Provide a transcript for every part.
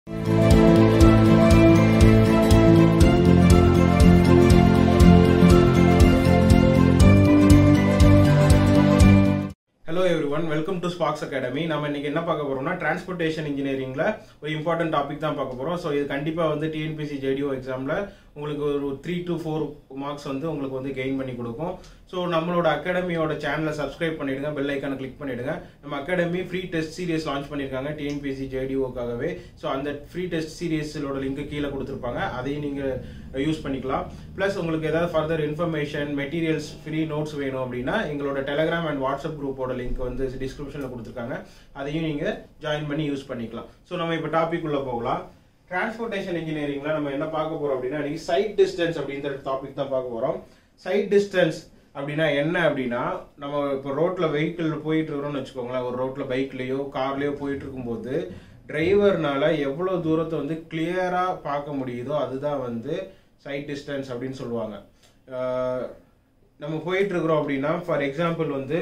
hello everyone welcome to Spax academy நம்ம இன்னைக்கு என்ன பார்க்க போறோம்னா டிரான்ஸ்போர்ட்டேஷன் இன்ஜினியரிங்ல ஒரு இம்பார்ட்டன்ட் டாபிக் தான் பார்க்க போறோம் ஸோ இது கண்டிப்பா வந்து டிஎன்பிசி ஜேடிஓ எக்ஸாம்ல உங்களுக்கு ஒரு த்ரீ டு ஃபோர் மார்க்ஸ் வந்து உங்களுக்கு வந்து கெயின் பண்ணி கொடுக்கும் ஸோ நம்மளோட அகாடமியோட சேனலை சப்ஸ்கிரைப் பண்ணிடுங்க பெல் ஐக்கானை கிளிக் பண்ணிடுங்க நம்ம academy free test series launch பண்ணியிருக்காங்க டிஎன்பிசி ஜேடிஓக்காகவே ஸோ அந்த ஃப்ரீ டெஸ்ட் சீரியஸோட லிங்க் கீழே கொடுத்துருப்பாங்க அதையும் நீங்க யூஸ் பண்ணிக்கலாம் ப்ளஸ் உங்களுக்கு ஏதாவது further information materials free notes வேணும் அப்படின்னா எங்களோட டெலகிராம் அண்ட் வாட்ஸ்அப் குரூப்போட லிங்க் வந்து டிஸ்கிரிப்ஷனில் கொடுத்துருக்காங்க அதையும் நீங்கள் ஜாயின் பண்ணி யூஸ் பண்ணிக்கலாம் ஸோ நம்ம இப்போ டாபிக் உள்ள போகலாம் டிரான்ஸ்போர்ட்டேஷன் இன்ஜினியரிங்ல நம்ம என்ன பார்க்க போறோம் அப்படின்னா இன்னைக்கு சைட் டிஸ்டன்ஸ் அப்படின்ற டாபிக் தான் பார்க்க போறோம் சைட் டிஸ்டன்ஸ் அப்படின்னா என்ன அப்படின்னா நம்ம இப்போ ரோட்ல வெஹிக்கிள் போயிட்டு இருக்கிறோம்னு வச்சுக்கோங்களேன் ஒரு ரோட்ல பைக்லயோ கார்லயோ போயிட்டு இருக்கும்போது டிரைவர்னால எவ்வளவு தூரத்தை வந்து கிளியரா பார்க்க முடியுதோ அதுதான் வந்து சைட் டிஸ்டன்ஸ் அப்படின்னு சொல்லுவாங்க அஹ் நம்ம போயிட்டு இருக்கிறோம் அப்படின்னா ஃபார் எக்ஸாம்பிள் வந்து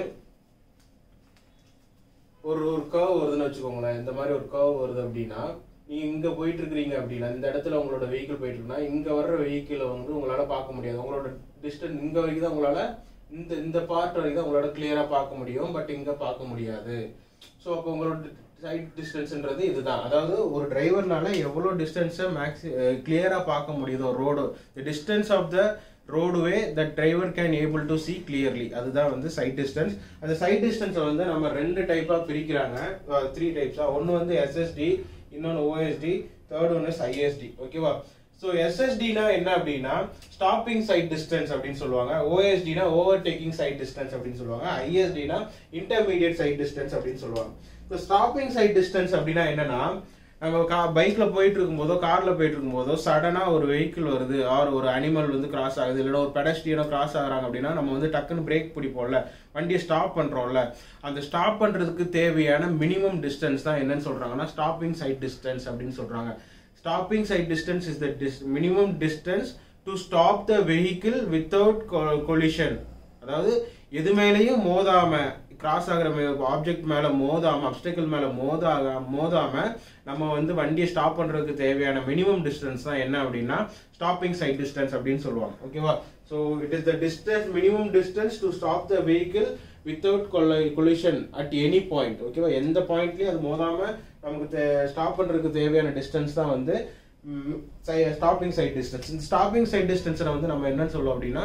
ஒரு ஒரு கர்வ் வருதுன்னு வச்சுக்கோங்களேன் இந்த மாதிரி ஒரு கர்வ் வருது அப்படின்னா நீங்க இங்க போயிட்டு இருக்கிறீங்க அப்படின்னா இந்த இடத்துல உங்களோட வெஹிக்கிள் போயிட்டு இருக்குன்னா இங்க வர்ற வெஹிக்கிளை வந்து உங்களால பார்க்க முடியாது உங்களோட டிஸ்டன்ஸ் இங்க வரைக்கும் தான் உங்களால இந்த இந்த பார்ட் வரைக்கும் தான் உங்களால கிளியரா பார்க்க முடியும் பட் இங்க பார்க்க முடியாது ஸோ அப்போ உங்களோட சைட் டிஸ்டன்ஸ்ன்றது இதுதான் அதாவது ஒரு டிரைவர்னால எவ்வளோ டிஸ்டன்ஸை மேக்ஸி கிளியரா பார்க்க முடியுதோ road the distance of the roadway the driver can able to see clearly அதுதான் வந்து சைட் டிஸ்டன்ஸ் அந்த சைட் டிஸ்டன்ஸை வந்து நம்ம ரெண்டு டைப்பாக பிரிக்கிறாங்க த்ரீ டைப்ஸா ஒன்று வந்து எஸ்எஸ்டி இன்னொன்று OSD third one is ISD ஓகேவா ஸோ எஸ்எஸ்டினா என்ன அப்படின்னா ஸ்டாப்பிங் சைட் டிஸ்டன்ஸ் அப்படின்னு சொல்லுவாங்க ஓஎஸ்டினா ஓவர் டேக்கிங் சைட் டிஸ்டன்ஸ் அப்படின்னு சொல்லுவாங்க ஐஎஸ்டினா இன்டர்மீடியட் சைட் டிஸ்டன்ஸ் அப்படின்னு சொல்லுவாங்க ஸோ ஸ்டாப்பிங் சைட் டிஸ்டன்ஸ் அப்படின்னா என்னன்னா நம்ம கா பைக்ல போயிட்டு இருக்கும்போதோ கார்ல போயிட்டு இருக்கும்போதோ சடனா ஒரு வெஹிக்கிள் வருது ஆர் ஒரு அனிமல் வந்து கிராஸ் ஆகுது இல்லைன்னா ஒரு பெடஸ்டியனோ கிராஸ் ஆகுறாங்க அப்படின்னா நம்ம வந்து டக்குன்னு பிரேக் பிடிப்போம்ல வண்டியை ஸ்டாப் பண்றோம்ல அந்த ஸ்டாப் பண்றதுக்கு தேவையான மினிமம் டிஸ்டன்ஸ் தான் என்னன்னு சொல்றாங்கன்னா ஸ்டாப்பிங் சைட் டிஸ்டன்ஸ் அப்படின்னு சொல்றாங்க stopping sight distance is the minimum distance to stop the vehicle without collision அதாவது எது மேலேயும் மோதாம கிராஸ் ஆகிற ஆப்ஜெக்ட் மேல மோதாம அப்டக்கிள் மேல மோதாக மோதாம நம்ம வந்து வண்டியை ஸ்டாப் பண்றதுக்கு தேவையான மினிமம் டிஸ்டன்ஸ் தான் என்ன அப்படின்னா ஸ்டாப்பிங் சைட் டிஸ்டன்ஸ் அப்படின்னு சொல்லுவாங்க ஓகேவா so it is the distance minimum distance to stop the vehicle without collision at any point ஓகேவா எந்த பாயிண்ட்லயும் அது மோதாம நமக்கு ஸ்டாப் பண்றதுக்கு தேவையான டிஸ்டன்ஸ் தான் வந்து ஸ்டாப்பிங் சைட் டிஸ்டன்ஸ் இந்த ஸ்டாப்பிங் சைட் டிஸ்டன்ஸை வந்து நம்ம என்னன்னு சொல்லுவோம் அப்படின்னா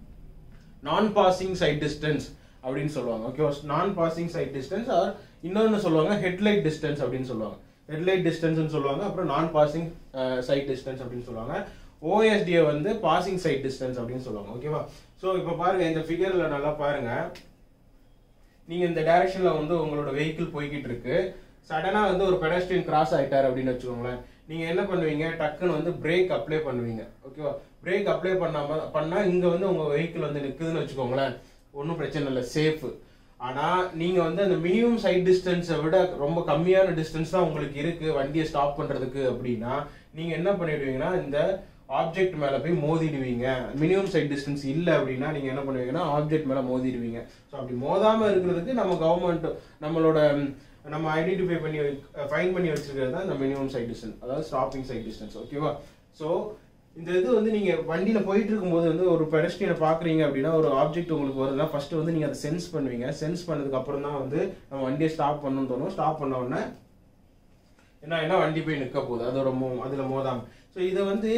நான் பாசிங் சைட் டிஸ்டன்ஸ் அப்படின்னு சொல்லுவாங்க ஓகேவா நான் பாசிங் சைட் டிஸ்டன்ஸ் ஆர் இன்னொன்னு சொல்லுவாங்க ஹெட்லைட் டிஸ்டன்ஸ் அப்படின்னு சொல்லுவாங்க ஹெட்லைட் டிஸ்டன்ஸ் சொல்லுவாங்க அப்புறம் நான் பாசிங் சைட் டிஸ்டன்ஸ் அப்படின்னு சொல்லுவாங்க ஓஎஸ்டியை வந்து பாசிங் சைட் டிஸ்டன்ஸ் அப்படின்னு சொல்லுவாங்க ஓகேவா ஸோ இப்போ பாருங்க இந்த ஃபிகர்ல நல்லா பாருங்க நீங்க இந்த டைரக்ஷன்ல வந்து உங்களோட வெஹிக்கிள் போய்கிட்டு இருக்கு சடனா வந்து ஒரு பெடஸ்ட்ரியன் கிராஸ் ஆயிட்டாரு அப்படின்னு வச்சுக்கோங்களேன் நீங்க என்ன பண்ணுவீங்க டக்குன்னு வந்து பிரேக் அப்ளை பண்ணுவீங்க ஓகேவா பிரேக் அப்ளை பண்ணாம பண்ணா இங்க வந்து உங்க வெஹிக்கிள் வந்து நிக்குதுன்னு வச்சுக்கோங்களேன் ஒன்றும் பிரச்சனை இல்லை சேஃப் ஆனா நீங்க வந்து அந்த மினிமம் சைட் டிஸ்டன்ஸை விட ரொம்ப கம்மியான டிஸ்டன்ஸ் தான் உங்களுக்கு இருக்கு வண்டியை ஸ்டாப் பண்றதுக்கு அப்படின்னா நீங்க என்ன பண்ணிடுவீங்கன்னா இந்த ஆப்ஜெக்ட் மேல போய் மோதிடுவீங்க மினிமம் சைட் டிஸ்டன்ஸ் இல்லை அப்படின்னா நீங்க என்ன பண்ணுவீங்கன்னா ஆப்ஜெக்ட் மேல மோதிடுவீங்க ஸோ அப்படி மோதாம இருக்கிறதுக்கு நம்ம கவர்மெண்ட் நம்மளோட ம், நம்ம ஐடென்டிஃபை பண்ணி ஃபைன் பண்ணி வச்சிருக்கிறது தான் இந்த மினிமம் சைட் டிஸ்டன்ஸ் அதாவது ஸ்டாப்பிங் சைட் டிஸ்டன்ஸ் ஓகேவா ஸோ இந்த இது வந்து நீங்க வண்டியில போயிட்டு இருக்கும்போது வந்து ஒரு பெடஸ்டியனை பாக்குறீங்க அப்படின்னா ஒரு ஆப்ஜெக்ட் உங்களுக்கு வருதுன்னா ஃபர்ஸ்ட் வந்து நீங்க அதை சென்ஸ் பண்ணுவீங்க சென்ஸ் பண்ணதுக்கு அப்புறம் தான் வந்து நம்ம வண்டியை ஸ்டாப் பண்ணணும்னு தோணும் ஸ்டாப் பண்ண உடனே என்ன என்ன வண்டி போய் நிற்க போகுது அதோட மோ அதுல மோதாம ஸோ இதை வந்து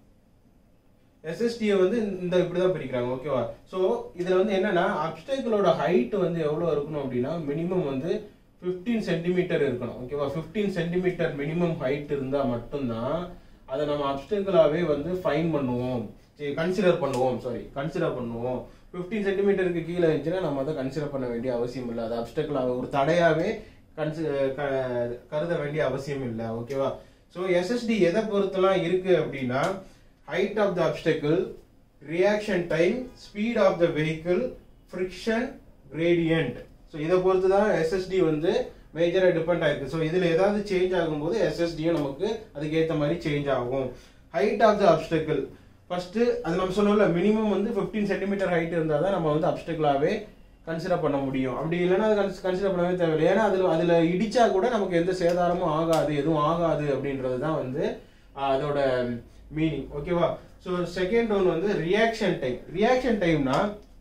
எஸ்எஸ்டியை வந்து இந்த இப்படிதான் பிரிக்கிறாங்க ஓகேவா ஸோ இதுல வந்து என்னன்னா அப்டேக்கிளோட ஹைட் வந்து எவ்வளவு இருக்கணும் அப்படின்னா மினிமம் வந்து 15 சென்டிமீட்டர் இருக்கணும் ஓகேவா 15 சென்டிமீட்டர் மினிமம் ஹைட் இருந்தா மட்டும்தான் அதை நம்ம அப்டேக்கிளாவே வந்து ஃபைன் பண்ணுவோம் கன்சிடர் பண்ணுவோம் சாரி கன்சிடர் பண்ணுவோம் 15 சென்டிமீட்டருக்கு கீழே இருந்துச்சுன்னா நம்ம அதை கன்சிடர் பண்ண வேண்டிய அவசியம் இல்லை அது அப்டேக்கிளாக ஒரு தடையாவே கன்சி க- கருத வேண்டிய அவசியம் இல்லை ஓகேவா ஸோ எஸ்எஸ்டி எதை பொறுத்தெல்லாம் இருக்கு அப்படின்னா height of the obstacle reaction time speed of the vehicle friction gradient so இதை பொறுத்து தான் எஸ்எஸ்டி வந்து மேஜராக டிபெண்ட் ஆயிருக்கு ஸோ இதில் ஏதாவது சேஞ்ச் ஆகும்போது எஸ்எஸ்டியும் நமக்கு அதுக்கேற்ற மாதிரி சேஞ்ச் ஆகும் height of the obstacle first அது நம்ம சொன்னோம்ல மினிமம் வந்து 15 சென்டிமீட்டர் ஹைட் இருந்தால் தான் நம்ம வந்து அப்டக்கிளாவே கன்சிடர் பண்ண முடியும் அப்படி இல்லைன்னா அது கன்சிடர் பண்ணவே தேவையில்லை ஏன்னா அதில் அதில் இடிச்சா கூட நமக்கு எந்த சேதாரமும் ஆகாது எதுவும் ஆகாது அப்படின்றது தான் வந்து ஆஹ், அதோட மீனிங் ஓகேவா ஸோ செகண்ட் ஒன் வந்து ரியாக்ஷன் டைம் ரியாக்ஷன் டைம்னா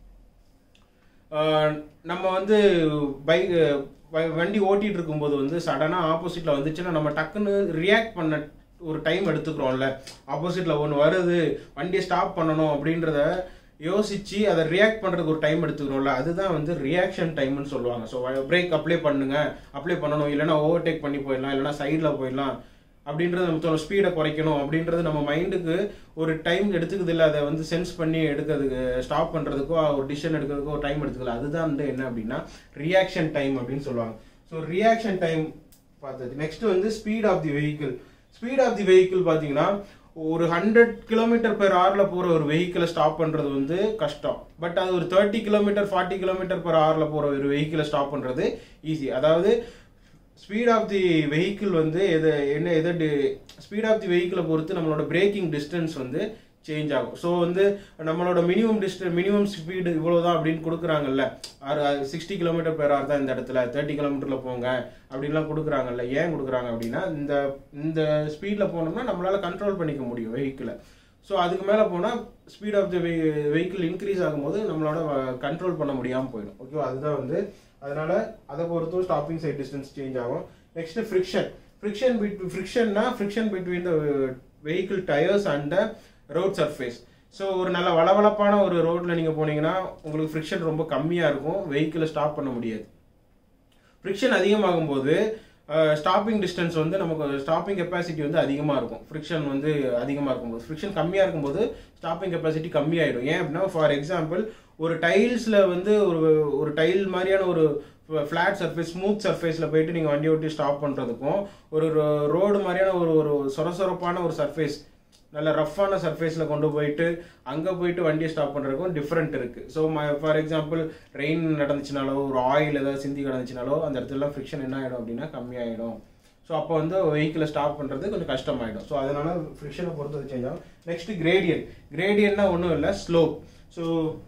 ஆஹ் நம்ம வந்து பைக் வண்டி ஓட்டிட்டு இருக்கும்போது வந்து சடனாக ஆப்போசிட்ல வந்துச்சுன்னா நம்ம டக்குன்னு ரியாக்ட் பண்ண ஒரு டைம் எடுத்துக்கிறோம்ல ஆப்போசிட்ல ஒன்று வருது வண்டியை ஸ்டாப் பண்ணணும் அப்படின்றத யோசிச்சு அதை ரியாக்ட் பண்றதுக்கு ஒரு டைம் எடுத்துக்கிறோம்ல அதுதான் வந்து ரியாக்ஷன் டைம்னு சொல்லுவாங்க ஸோ பிரேக் அப்ளை பண்ணுங்க அப்ளை பண்ணணும் இல்லைன்னா ஓவர்டேக் பண்ணி போயிடலாம் இல்லைன்னா சைடில் போயிடலாம் அப்படின்றது நம்ம ஸ்பீடை குறைக்கணும் அப்படின்றது நம்ம மைண்டுக்கு ஒரு டைம் எடுத்துக்குது இல்லை அதை வந்து சென்ஸ் பண்ணி எடுக்கிறதுக்கு ஸ்டாப் பண்ணுறதுக்கோ ஒரு டிசிஷன் எடுக்கிறதுக்கோ டைம் எடுத்துக்கல அதுதான் வந்து என்ன அப்படின்னா ரியாக்ஷன் டைம் அப்படின்னு சொல்லுவாங்க ஸோ ரியாக்ஷன் டைம் பார்த்தது நெக்ஸ்ட் வந்து speed of the vehicle speed of the vehicle பார்த்தீங்கன்னா ஒரு ஹண்ட்ரட் கிலோமீட்டர் பெர் ஹவர்ல போற ஒரு வெஹிக்கிளை ஸ்டாப் பண்றது வந்து கஷ்டம் பட் அது ஒரு thirty kilometre forty kilometre per ஹவர்ல போற ஒரு வெஹிக்கிளை ஸ்டாப் பண்றது ஈஸி அதாவது ஸ்பீட் ஆஃப் தி வெஹிக்கிள் வந்து எது என்ன எது ஸ்பீட் ஆஃப் தி வெஹிக்கிளை பொறுத்து நம்மளோட பிரேக்கிங் டிஸ்டன்ஸ் வந்து சேஞ்ச் ஆகும் ஸோ வந்து நம்மளோட மினிமம் டிஸ்டன்ஸ் மினிமம் ஸ்பீடு இவ்வளோதான் அப்படின்னு கொடுக்குறாங்கல்ல சிக்ஸ்டி கிலோமீட்டர் பெர் ஹவர் தான் இந்த இடத்துல தேர்ட்டி கிலோமீட்டரில் போங்க அப்படின்லாம் கொடுக்குறாங்கல்ல ஏன் கொடுக்குறாங்க அப்படின்னா இந்த இந்த ஸ்பீடில் போனோம்னா நம்மளால கண்ட்ரோல் பண்ணிக்க முடியும் வெஹிக்கிளை ஸோ அதுக்கு மேலே போனால் speed of the vehicle increase ஆகும்போது நம்மளோட கண்ட்ரோல் பண்ண முடியாமல் போயிடும் ஓகேவா அதுதான் வந்து அதனால அதை பொறுத்தும் ஸ்டாப்பிங் சைட் டிஸ்டன்ஸ் சேஞ்ச் ஆகும் நெக்ஸ்ட் ஃப்ரிக்ஷன் ஃப்ரிக்ஷன் பிட் ஃப்ரிக்ஷன்னா friction between the vehicle tyres and road surface so ஒரு நல்ல வளவளப்பான ஒரு ரோட்ல நீங்க போனீங்கன்னா உங்களுக்கு ஃப்ரிக்ஷன் ரொம்ப கம்மியா இருக்கும் வெஹிக்கிளை ஸ்டாப் பண்ண முடியாது ஃப்ரிக்ஷன் அதிகமாகும் போது ஸ்டாப்பிங் டிஸ்டன்ஸ் வந்து நமக்கு ஸ்டாப்பிங் கெப்பாசிட்டி வந்து அதிகமாக இருக்கும் ஃப்ரிக்ஷன் வந்து அதிகமாக இருக்கும்போது ஃப்ரிக்ஷன் கம்மியாக இருக்கும்போது ஸ்டாப்பிங் கெப்பாசிட்டி கம்மியாயிடும் ஏன் அப்படின்னா ஃபார் எக்ஸாம்பிள் ஒரு டைல்ஸில் வந்து ஒரு ஒரு டைல் மாதிரியான ஒரு ஃப்ளாட் சர்ஃபேஸ் ஸ்மூத் சர்ஃபேஸில் போயிட்டு நீங்கள் வண்டி ஓட்டி ஸ்டாப் பண்ணுறதுக்கும் ஒரு ரோடு மாதிரியான ஒரு ஒரு சொரசொரப்பான ஒரு சர்ஃபேஸ் நல்ல ரஃப்பான சர்ஃபேஸில் கொண்டு போயிட்டு அங்கே போயிட்டு வண்டியை ஸ்டாப் பண்ணுறதுக்கும் டிஃப்ரெண்ட் இருக்குது ஸோ ஃபார் எக்ஸாம்பிள் ரெயின் நடந்துச்சுனாலோ ஒரு ஆயில் ஏதாவது சிந்தி கிடந்துச்சுனாலோ அந்த இடத்துலலாம் ஃப்ரிக்ஷன் என்ன ஆகிடும் அப்படின்னா கம்மியாயிடும் ஸோ அப்போ வந்து வெஹிக்கிளை ஸ்டாப் பண்ணுறது கொஞ்சம் கஷ்டமாயிடும் ஸோ அதனால ஃப்ரிக்ஷனை பொறுத்து அது சேஞ்ச் ஆகும் நெக்ஸ்ட் கிரேடியன் கிரேடியன்னா ஒன்றும் இல்லை ஸ்லோப் ஸோ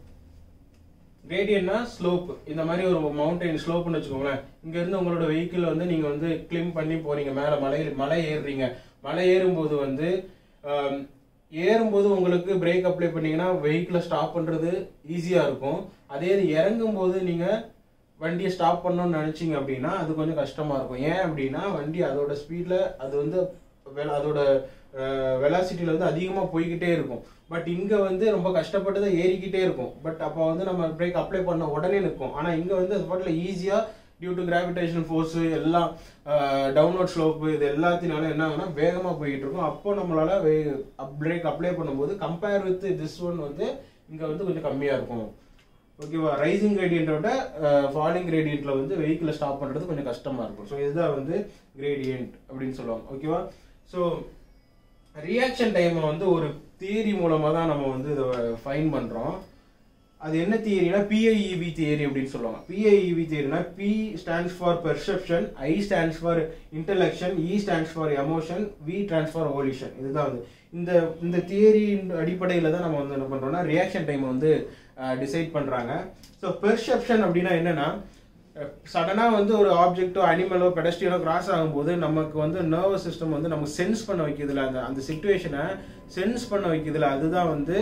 கிரேடியன்னா ஸ்லோப் இந்த மாதிரி ஒரு மவுண்டைன் ஸ்லோப்னு வச்சுக்கோங்களேன் இங்க இருந்து உங்களோட வெஹிக்கிள் வந்து நீங்க வந்து கிளிம் பண்ணி போறீங்க மேல மலை மலை ஏறுறீங்க மலை ஏறும்போது வந்து ஆம், ஏறும்போது உங்களுக்கு பிரேக் அப்ளை பண்ணீங்கன்னா வெஹிக்கிளை ஸ்டாப் பண்றது ஈஸியா இருக்கும் அதே இது இறங்கும் போது நீங்க வண்டியை ஸ்டாப் பண்ணணும்னு நினைச்சீங்க அப்படின்னா அது கொஞ்சம் கஷ்டமா இருக்கும் ஏன் அப்படின்னா வண்டி அதோட ஸ்பீட்ல அது வந்து வெ- அதோட வெலாசிட்டியில வந்து அதிகமா போய்கிட்டே இருக்கும் பட் இங்க வந்து ரொம்ப கஷ்டப்பட்டு தான் ஏறிக்கிட்டே இருக்கும் பட் அப்போ வந்து நம்ம பிரேக் அப்ளை பண்ண உடனே நிற்கும் ஆனா இங்க வந்து அது பாட்டில் ஈஸியா டியூ டு கிராவிடேஷன் ஃபோர்ஸ் எல்லாம் டவுன்லோட் ஸ்லோப் இது எல்லாத்தினால என்ன ஆகும்னா வேகமா போயிட்டு இருக்கும் அப்போ நம்மளால பிரேக் அப்ளை பண்ணும்போது கம்பேர் வித் திஸ் ஒன் வந்து இங்க வந்து கொஞ்சம் கம்மியா இருக்கும் ஓகேவா ரைசிங் கிரேடியன்ட்டை விட ஃபாலிங் கிரேடியன்ட்ல வந்து வெஹிக்கிளை ஸ்டாப் பண்றது கொஞ்சம் கஷ்டமா இருக்கும் ஸோ இதுதான் வந்து கிரேடியன்ட் அப்படின்னு சொல்லுவாங்க ஓகேவா ஸோ ரியாக்ஷன் டைமை வந்து ஒரு தியரி மூலமா தான் நம்ம வந்து இதை ஃபைன் பண்றோம் அது என்ன தியரினா பிஐஇவி தியரி அப்படின்னு சொல்லுவாங்க பிஐஇவி தியரினா P stands for perception I stands for intellection E stands for emotion V stands for volition இதுதான் வந்து இந்த இந்த தியரியின் அடிப்படையில் தான் நம்ம வந்து என்ன பண்றோம்னா ரியாக்ஷன் டைம் வந்து டிசைட் பண்றாங்க ஸோ பெர்செப்ஷன் அப்படின்னா என்னன்னா சடனாக வந்து ஒரு ஆப்ஜெக்டோ அனிமலோ பெடஸ்ட்ரியனோ கிராஸ் ஆகும்போது நமக்கு வந்து நர்வஸ் சிஸ்டம் வந்து நமக்கு சென்ஸ் பண்ண வைக்கிறதுல அந்த அந்த சுச்சுவேஷனை சென்ஸ் பண்ண வைக்கிறதுல அதுதான் வந்து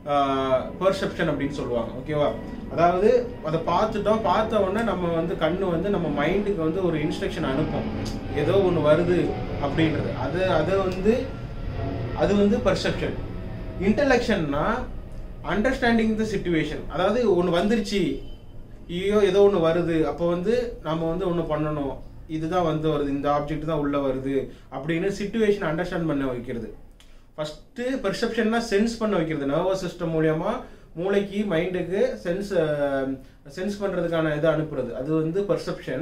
பெர்செப்ஷன் அப்படின்னு சொல்லுவாங்க ஓகேவா அதாவது அதை பார்த்துட்டோம் பார்த்த உடனே நம்ம வந்து கண்ணு வந்து நம்ம மைண்டுக்கு வந்து ஒரு இன்ஸ்ட்ரக்ஷன் அனுப்பும் ஏதோ ஒன்று வருது அப்படின்றது அது அதை வந்து அது வந்து பர்செப்ஷன் இன்டலெக்ஷன்னா அண்டர்ஸ்டாண்டிங் த சுச்சுவேஷன் அதாவது ஒன்று வந்துருச்சு ஐயோ ஏதோ ஒன்று வருது அப்போ வந்து நம்ம வந்து ஒன்று பண்ணணும் இதுதான் வந்து வருது இந்த ஆப்ஜெக்ட் தான் உள்ள வருது அப்படின்னு சுச்சுவேஷன் அண்டர்ஸ்டாண்ட் பண்ண வைக்கிறது ஃபர்ஸ்ட் பெர்செப்ஷன்னா சென்ஸ் பண்ண வைக்கிறது நர்வஸ் சிஸ்டம் மூலியமா மூளைக்கு மைண்டுக்கு சென்ஸ் சென்ஸ் பண்றதுக்கான இதை அனுப்புறது அது வந்து பெர்செப்ஷன்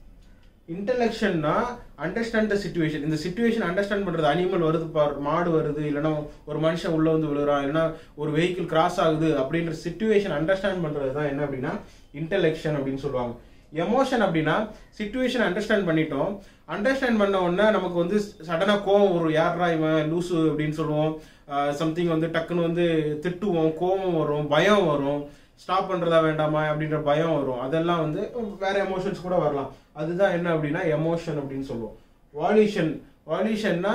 இன்டலெக்ஷன்னா அண்டர்ஸ்டாண்ட் த சுச்சுவேஷன் இந்த சுச்சுவேஷன் அண்டர்ஸ்டாண்ட் பண்றது அனிமல் வருது பார் மாடு வருது இல்லைன்னா ஒரு மனுஷன் உள்ள வந்து விழுறான் இல்லைன்னா ஒரு வெஹிக்கிள் கிராஸ் ஆகுது அப்படின்ற சுச்சுவேஷன் அண்டர்ஸ்டாண்ட் பண்றது தான் என்ன அப்படின்னா இன்டலெக்ஷன் அப்படின்னு சொல்லுவாங்க எமோஷன் அப்படின்னா சுச்சுவேஷன் அண்டர்ஸ்டாண்ட் பண்ணிட்டோம் அண்டர்ஸ்டாண்ட் பண்ண உடனே நமக்கு வந்து சடனா கோவம் வரும் யாரா இவன் லூசு அப்படின்னு சொல்லுவோம் சம்திங் வந்து டக்குன்னு வந்து திட்டுவோம் கோவம் வரும் பயம் வரும் ஸ்டாப் பண்ணுறதா வேண்டாமா அப்படின்ற பயம் வரும் அதெல்லாம் வந்து வேற எமோஷன்ஸ் கூட வரலாம் அதுதான் என்ன அப்படின்னா எமோஷன் அப்படின்னு சொல்லுவோம் வாலிஷன் வாலிஷன்னா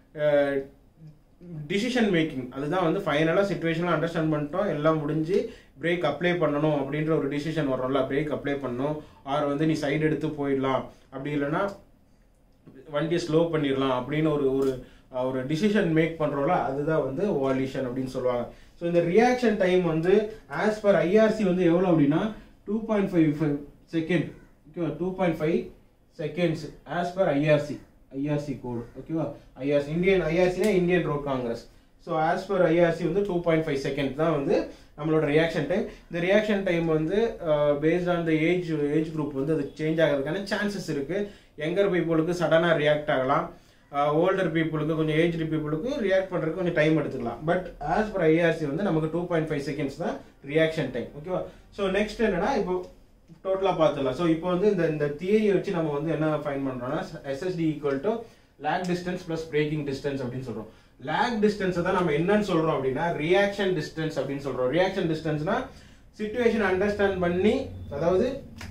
டிசிஷன் மேக்கிங் அதுதான் வந்து ஃபைனலாக சுச்சுவேஷனில் அண்டர்ஸ்டாண்ட் பண்ணிட்டோம் எல்லாம் முடிஞ்சு பிரேக் அப்ளை பண்ணணும் அப்படின்ற ஒரு டிசிஷன் வரும்ல பிரேக் அப்ளை பண்ணணும் ஆர் வந்து நீ சைடு எடுத்து போயிடலாம் அப்படி இல்லைன்னா வண்டியை ஸ்லோ பண்ணிடலாம் அப்படின்னு ஒரு ஒரு அஹ், ஒரு டிசிஷன் மேக் பண்ணுறோம்ல அதுதான் வந்து வாலிஷன் அப்படின்னு சொல்லுவாங்க ஸோ இந்த ரியாக்ஷன் டைம் வந்து ஆஸ் பர் ஐஆர்சி வந்து எவ்வளோ அப்படின்னா two point five five second ஓகேவா two point five seconds as per IRC IRC code ஓகேவா ஐஆர்சி இந்தியன் ஐஆர்சினா Indian Road Congress so as per IRC வந்து டூ பாயிண்ட் ஃபைவ் செகண்ட் தான் வந்து நம்மளோட ரியாக்ஷன் டைம் இந்த ரியாக்ஷன் டைம் வந்து based on the age age group வந்து அது சேஞ்ச் ஆகிறதுக்கான சான்சஸ் இருக்கு யங்கர் பீப்புளுக்கு சடனாக ரியாக்ட் ஆகலாம் ஓல்டர் பீப்புளுக்கு கொஞ்சம் ஏஜ்டு பீப்புளுக்கு ரியாக்ட் பண்ணுறதுக்கு கொஞ்சம் டைம் எடுத்துக்கலாம் பட் ஆஸ் பர் ஐஆர்சி வந்து நமக்கு டூ பாயிண்ட் ஃபைவ் செகண்ட்ஸ் தான் ரியாக்ஷன் டைம் ஓகேவா ஸோ நெக்ஸ்ட் என்னன்னா இப்போ டோட்டலாக பார்த்துடலாம் ஸோ இப்போ வந்து இந்த இந்த தியரியை வச்சு நம்ம வந்து என்ன ஃபைன் பண்ணுறோம்னா SSD equal to lag distance plus braking distance அப்படின்னு சொல்கிறோம் லேக் டிஸ்டன்ஸை தான் நம்ம என்னன்னு சொல்கிறோம் அப்படின்னா ரியாக்ஷன் டிஸ்டன்ஸ் அப்படின்னு சொல்கிறோம் ரியாக்ஷன் டிஸ்டன்ஸ்னா சுச்சுவேஷன் அண்டர்ஸ்டாண்ட் பண்ணி அதாவது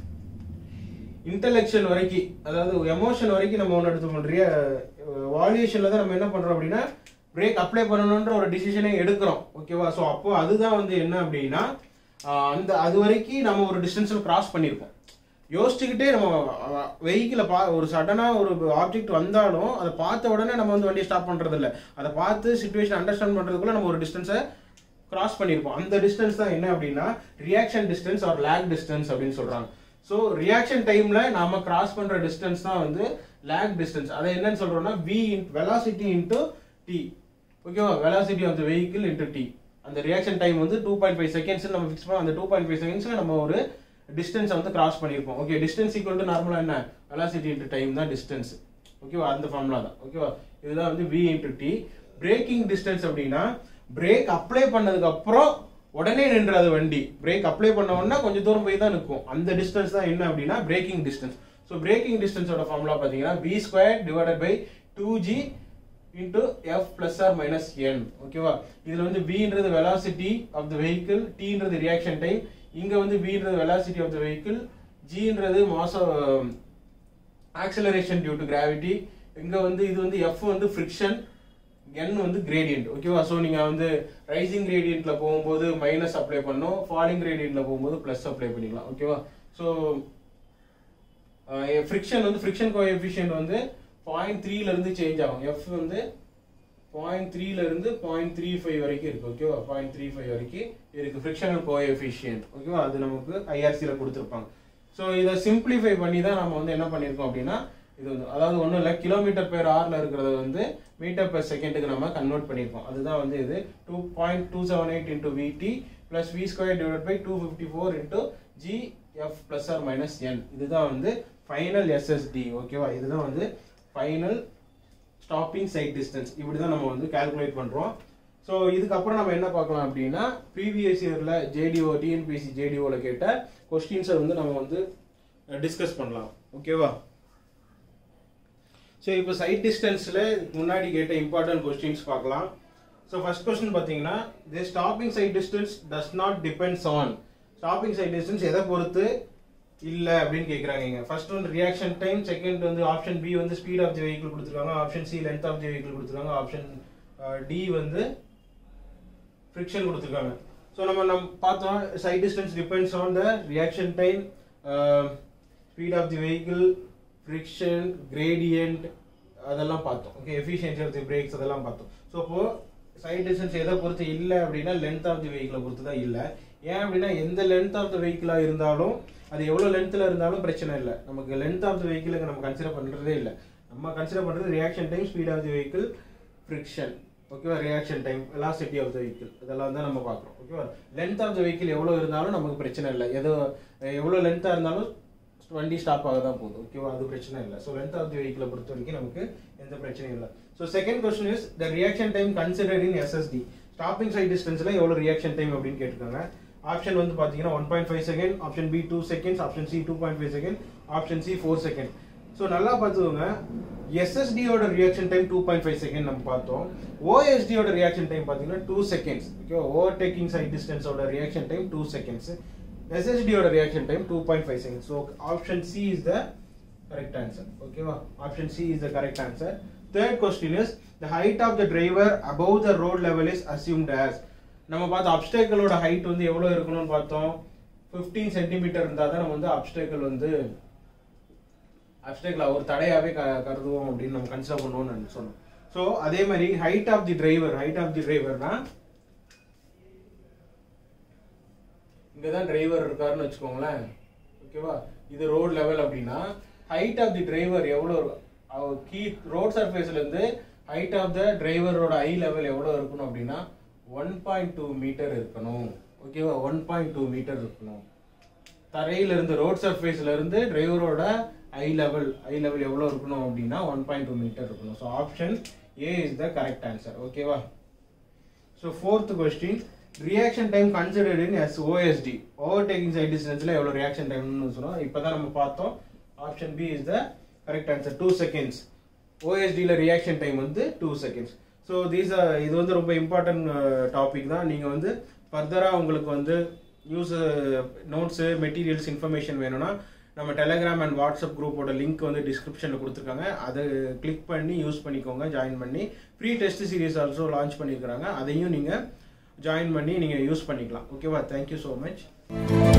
இன்டலெக்ஷன் வரைக்கும் அதாவது எமோஷன் வரைக்கும் நம்ம ஒன்று எடுத்துக்கணும் வால்யூஷனில் தான் நம்ம என்ன பண்ணுறோம் அப்படின்னா பிரேக் அப்ளை பண்ணணுன்ற ஒரு டிசிஷனே எடுக்கிறோம் ஓகேவா ஸோ அப்போ அதுதான் வந்து என்ன அப்படின்னா ஆஹ் அந்த அது வரைக்கும் நம்ம ஒரு டிஸ்டன்ஸில் கிராஸ் பண்ணியிருப்போம் யோசிச்சுக்கிட்டே நம்ம வெஹிக்கிளை பா ஒரு சடனாக ஒரு ஆப்ஜெக்ட் வந்தாலும் அதை பார்த்த உடனே நம்ம வந்து வண்டியை ஸ்டாப் பண்ணுறது இல்லை அதை பார்த்து சுச்சுவேஷன் அண்டர்ஸ்டாண்ட் பண்ணுறதுக்குள்ள நம்ம ஒரு டிஸ்டன்ஸை கிராஸ் பண்ணியிருப்போம் அந்த டிஸ்டன்ஸ் தான் என்ன அப்படின்னா reaction distance or lag distance அப்படின்னு சொல்கிறாங்க ஸோ ரியாக்ஷன் டைமில் நாம கிராஸ் பண்ணுற டிஸ்டன்ஸ் தான் வந்து லேக் டிஸ்டன்ஸ் அதை என்னன்னு சொல்கிறோம்னா V in velocity into T ஓகேவா velocity of the vehicle into T அந்த ரியாக்ஷன் டைம் வந்து டூ பாயிண்ட் ஃபைவ் செகண்ட்ஸ் நம்ம ஃபிக்ஸ் பண்ணோம் அந்த டூ பாயிண்ட் ஃபைவ் செகண்ட்ஸில் நம்ம ஒரு டிஸ்டன்ஸை வந்து கிராஸ் பண்ணியிருப்போம் ஓகே டிஸ்டன்ஸ் ஈக்குவல் டு நார்மலாக என்ன வெலாசிட்டி இன்ட்டு டைம் தான் டிஸ்டன்ஸ் ஓகேவா அந்த ஃபார்முலா தான் ஓகேவா இதுதான் வந்து V into T braking distance அப்படின்னா பிரேக் அப்ளை பண்ணதுக்கு அப்புறம் உடனே நின்றாது வண்டி பிரேக் அப்ளை பண்ண உடனே கொஞ்சம் தூரம் போய் தான் நிற்கும் அந்த டிஸ்டன்ஸ் தான் என்ன அப்படின்னா பிரேக்கிங் டிஸ்டன்ஸ் ஸோ பிரேக்கிங் டிஸ்டன்ஸோட ஃபார்முலா பார்த்தீங்கன்னா V square divided by two G into F plus R minus N ஓகேவா இதுல வந்து வின்றது வெலாசிட்டி ஆஃப் த வெஹிக்கிள் டீன்றது ரியாக்ஷன் டைம் இங்க வந்து வின்றது வெலாசிட்டி ஆஃப் த வெஹிக்கிள் ஜின்றது mass acceleration due to gravity இங்க வந்து இது வந்து எஃப் வந்து ஃப்ரிக்ஷன் n வந்து கிரேடியன்ட் ஓகேவா ஸோ நீங்க வந்து ரைசிங் கிரேடியன்ட்ல போகும்போது மைனஸ் அப்ளை பண்ணோம் ஃபாலிங் கிரேடியன்ட்ல போகும்போது ப்ளஸ் அப்ளை பண்ணிக்கலாம் ஓகேவா ஸோ ஃப்ரிக்ஷன் வந்து ஃப்ரிக்ஷன் கோஎஃபிஷியன்ட் வந்து பாயிண்ட் த்ரீல இருந்து சேஞ்ச் ஆகும் எஃப் வந்து பாயிண்ட் த்ரீல இருந்து பாயிண்ட் த்ரீ ஃபைவ் வரைக்கும் இருக்கு ஓகேவா பாயிண்ட் த்ரீ ஃபைவ் வரைக்கும் இருக்கு ஃப்ரிக்ஷனல் கோஎஃபிஷியன்ட் ஓகேவா அது நமக்கு ஐஆர்சியில் கொடுத்துருப்பாங்க ஸோ இதை சிம்பிளிஃபை பண்ணி தான் நம்ம வந்து என்ன பண்ணியிருக்கோம் அப்படின்னா இது வந்து அதாவது ஒன்றும் இல்லை கிலோமீட்டர் பேர் ஹவர்ல இருக்கிறத வந்து மீட்டர் பெர் செகண்டுக்கு நம்ம கன்வெர்ட் பண்ணியிருக்கோம் அதுதான் வந்து இது two point two seven eight into VT plus V square divide by two fifty four into G F plus R minus N இதுதான் வந்து ஃபைனல் எஸ்எஸ்டி ஓகேவா இதுதான் வந்து ஃபைனல் ஸ்டாப்பிங் சைட் டிஸ்டன்ஸ் இப்படி தான் நம்ம வந்து கால்குலேட் பண்ணுறோம் ஸோ இதுக்கப்புறம் நம்ம என்ன பார்க்கலாம் அப்படின்னா ப்ரீவியஸ் இயரில் ஜேடிஓ டிஎன்பிஎஸ்சி ஜேடிஓவில் கேட்ட கொஸ்டின்ஸை வந்து நம்ம வந்து டிஸ்கஸ் பண்ணலாம் ஓகேவா ஸோ இப்போ சைட் டிஸ்டன்ஸில் முன்னாடி கேட்ட இம்பார்ட்டன்ட் கொஸ்டின்ஸ் பார்க்கலாம் ஸோ ஃபர்ஸ்ட் கொஸ்டின் பார்த்தீங்கன்னா the stopping sight distance does not depends on stopping sight distance எதை பொறுத்து இல்லை அப்படின்னு கேட்குறாங்க இங்க ஃபர்ஸ்ட் வந்து ரியாக்ஷன் டைம் செகண்ட் வந்து ஆப்ஷன் பி வந்து ஸ்பீட் ஆஃப் தி வெஹிக்கிள் கொடுத்துருக்காங்க option C length of the vehicle கொடுத்துருக்காங்க ஆப்ஷன் டி வந்து ஃப்ரிக்ஷன் கொடுத்துருக்காங்க ஸோ நம்ம நம்ம பார்த்தோம் sight distance depends on the reaction time speed of the vehicle friction gradient அதெல்லாம் பார்த்தோம் okay efficiency of the brakes அதெல்லாம் பார்த்தோம் ஸோ அப்போ சைட் டிஸ்டன்ஸ் எதை பொறுத்து இல்லை அப்படின்னா லென்த் ஆஃப் தி வெஹிக்கிளை பொறுத்து தான் இல்லை ஏன் அப்படின்னா எந்த லென்த் ஆஃப் த வெஹிக்கிளாக இருந்தாலும் அது எவ்வளோ லென்த்தில் இருந்தாலும் பிரச்சனை இல்லை நமக்கு லென்த் ஆஃப் த வெஹிக்கிளுக்கு நம்ம கன்சிடர் பண்ணுறதே இல்லை நம்ம கன்சிடர் பண்ணுறது reaction time speed of the vehicle friction ஓகேவா reaction time velocity of the vehicle இதெல்லாம் தான் நம்ம பார்க்குறோம் ஓகேவா லென்த் ஆஃப் த வெஹிக்கிள் எவ்வளோ இருந்தாலும் நமக்கு பிரச்சனை இல்லை எதோ எவ்வளோ லென்த்தாக இருந்தாலும் வண்டி ஸ்டாப் ஆக தான் போகுது ஓகேவா அது பிரச்சனை இல்லை ஸோ லென்த் ஆஃப் தி வெஹிக்கிளை பொறுத்த வரைக்கும் நமக்கு எந்த பிரச்சனையும் இல்லை so second question is the reaction time consider in SST stopping sight டிஸ்டன்ஸில் எவ்வளோ ரியாக்ஷன் டைம் அப்படின்னு கேட்டிருக்காங்க ஆப்ஷன் வந்து பார்த்தீங்கன்னா one point five second option B two seconds option C two point five second option C four second so நல்லா பார்த்துக்கோங்க எஸ்எஸ்டியோட reaction time two point five second நம்ம பார்த்தோம் ஓஎஸ்டியோட ரியாக்ஷன் டைம் பார்த்தீங்கன்னா two seconds okay over taking sight டிஸ்டன்ஸோட reaction time two seconds எஸ்எஸ்டியோட reaction time two point five seconds so option C is the correct answer ஓகேவா option C is the correct answer third question is the height of the driver above the road level is assumed as நம்ம பார்த்த அப்டேக்கலோட height வந்து எவ்வளோ இருக்கணும்னு பார்த்தோம் fifteen centimetre இருந்தால் தான் நம்ம வந்து அப்டேக்கல் வந்து அப்டேக்கல் ஒரு தடையாவே க- கருதுவோம் அப்படின்னு நம்ம கன்சிடர் பண்ணுவோம்னு நான் சொன்னோம் ஸோ அதே மாதிரி height of the driver height of the டிரைவர்னா இங்கே தான் டிரைவர் இருக்காருன்னு வச்சுக்கோங்களேன் ஓகேவா இது ரோட் லெவல் அப்படின்னா ஹைட் ஆஃப் தி டிரைவர் எவ்வளோ கீ ரோட் சர்ஃபேஸ்லேருந்து ஹைட் ஆஃப் த டிரைவரோட ஐ லெவல் எவ்வளோ இருக்கணும் அப்படின்னா ஒன் பாயிண்ட் டூ மீட்டர் இருக்கணும் ஓகேவா ஒன் பாயிண்ட் டூ மீட்டர் இருக்கணும் தரையில இருந்து ரோட் சர்ஃபேஸ்ல இருந்து டிரைவரோட ஐ லெவல் ஐ லெவல் எவ்வளோ இருக்கணும் அப்படின்னா ஒன் பாயிண்ட் டூ மீட்டர் இருக்கணும் so option A is the correct answer ஓகேவா so fourth question reaction time considered in S OST over taking sight டிஸ்டன்ஸில் எவ்வளோ ரியாக்ஷன் டைம்னு சொன்னோம் இப்போ தான் நம்ம பார்த்தோம் option B is the correct answer two seconds ஓஎஸ்டியில் ரியாக்ஷன் டைம் வந்து டூ செகண்ட்ஸ் ஸோ தீஸ் இது வந்து ரொம்ப இம்பார்ட்டன்ட் டாபிக் தான் நீங்கள் வந்து ஃபர்தராக உங்களுக்கு வந்து நியூஸ் நோட்ஸு மெட்டீரியல்ஸ் இன்ஃபர்மேஷன் வேணும்னா நம்ம டெலகிராம் அண்ட் வாட்ஸ்அப் குரூப்போட லிங்க் வந்து டிஸ்கிரிப்ஷனில் கொடுத்துருக்காங்க அதை கிளிக் பண்ணி யூஸ் பண்ணிக்கோங்க ஜாயின் பண்ணி free test series also launch பண்ணியிருக்கிறாங்க அதையும் நீங்கள் ஜாயின் பண்ணி நீங்கள் யூஸ் பண்ணிக்கலாம் ஓகேவா தேங்க்யூ ஸோ மச்